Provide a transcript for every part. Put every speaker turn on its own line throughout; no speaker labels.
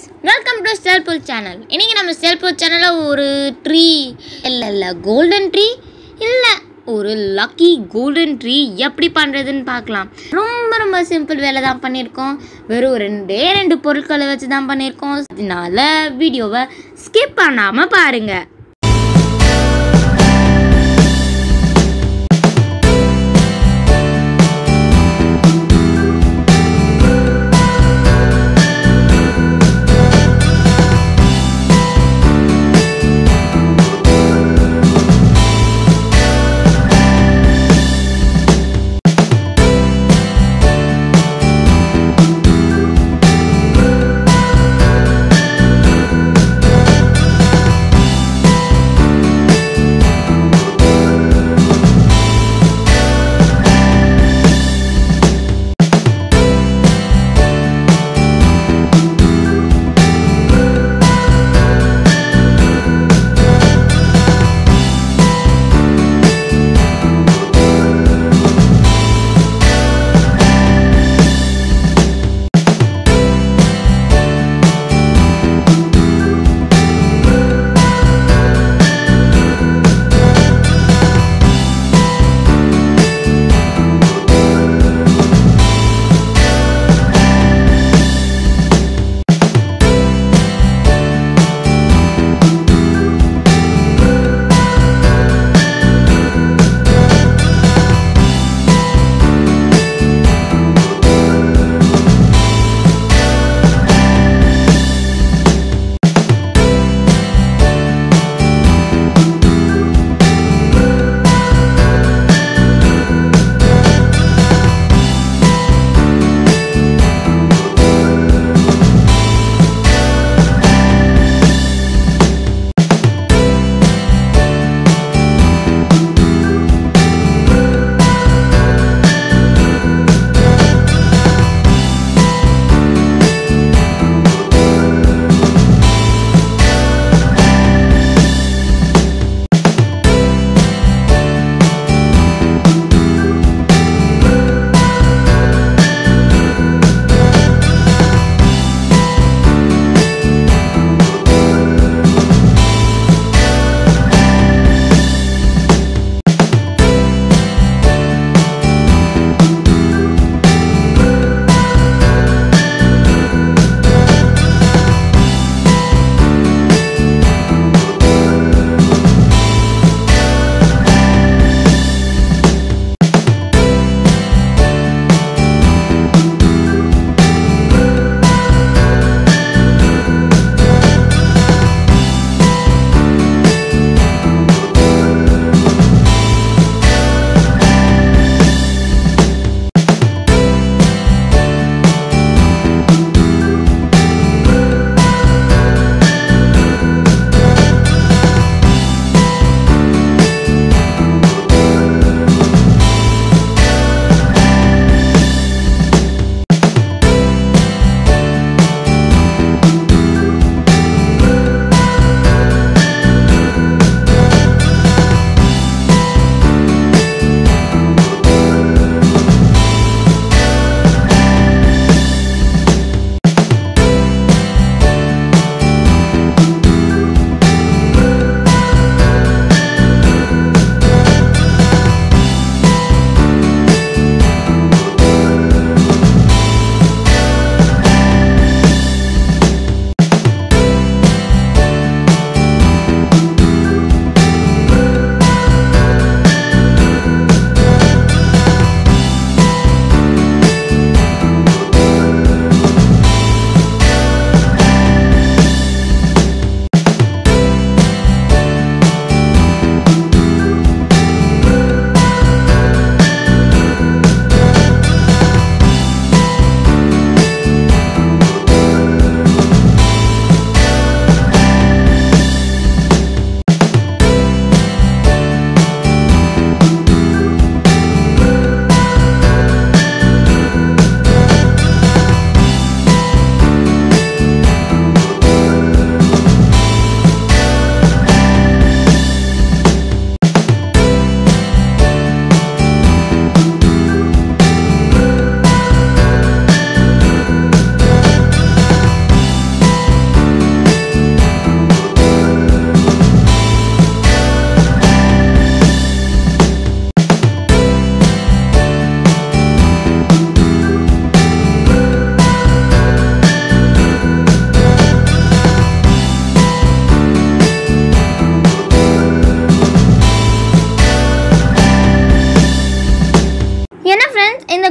guys welcome to செல்பூல் channel இன்றைக்கி நம்ம செல்பூல் சேனலில் ஒரு ட்ரீ இல்லை இல்லை கோல்டன் ட்ரீ இல்லை ஒரு லக்கி கோல்டன் ட்ரீ எப்படி பண்ணுறதுன்னு பார்க்கலாம் ரொம்ப ரொம்ப சிம்பிள் வேலை தான் பண்ணியிருக்கோம் வெறும் ரெண்டே ரெண்டு பொருட்களை வச்சு தான் பண்ணியிருக்கோம் அதனால வீடியோவை ஸ்கிப் பண்ணாமல் பாருங்கள்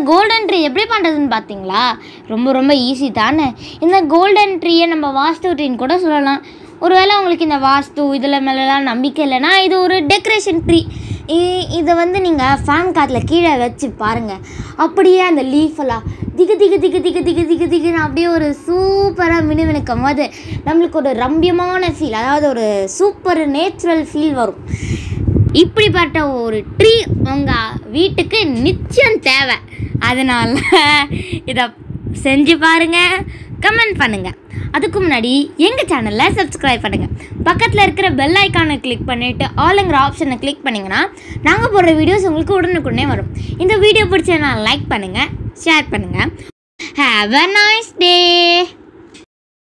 கோல்டன் ட்ரீ எப்படி பண்ணுறதுன்னு பார்த்தீங்களா ரொம்ப ரொம்ப ஈஸி தானே இந்த கோல்டன் ட்ரீயை நம்ம வாஸ்து ட்ரீன்னு கூட சொல்லலாம் ஒருவேளை உங்களுக்கு இந்த வாஸ்து இதில் மேலெலாம் நம்பிக்கை இல்லைன்னா இது ஒரு டெக்கரேஷன் ட்ரீ இதை வந்து நீங்கள் ஃபேன் காத்தில் கீழே வச்சு பாருங்கள் அப்படியே அந்த லீஃபெல்லாம் திகு திகு திகு திகு திகு திகு திகுன்னு அப்படியே ஒரு சூப்பராக மினுமினுக்கும் போது நம்மளுக்கு ஒரு ரம்யமான ஃபீல் அதாவது ஒரு சூப்பர் நேச்சுரல் ஃபீல் வரும் இப்படிப்பட்ட ஒரு ட்ரீ உங்கள் வீட்டுக்கு நிச்சயம் தேவை அதனால் இதை செஞ்சு பாருங்கள் கமெண்ட் பண்ணுங்கள் அதுக்கு முன்னாடி எங்கள் சேனலில் சப்ஸ்கிரைப் பண்ணுங்கள் பக்கத்தில் இருக்கிற பெல் ஐக்கானை கிளிக் பண்ணிவிட்டு ஆளுங்கிற ஆப்ஷனை கிளிக் பண்ணிங்கன்னா நாங்கள் போடுற வீடியோஸ் உங்களுக்கு உடனுக்குடனே வரும் இந்த வீடியோ பிடிச்சதுனா லைக் பண்ணுங்கள் ஷேர் பண்ணுங்கள் ஹாவ் அ நைஸ் டே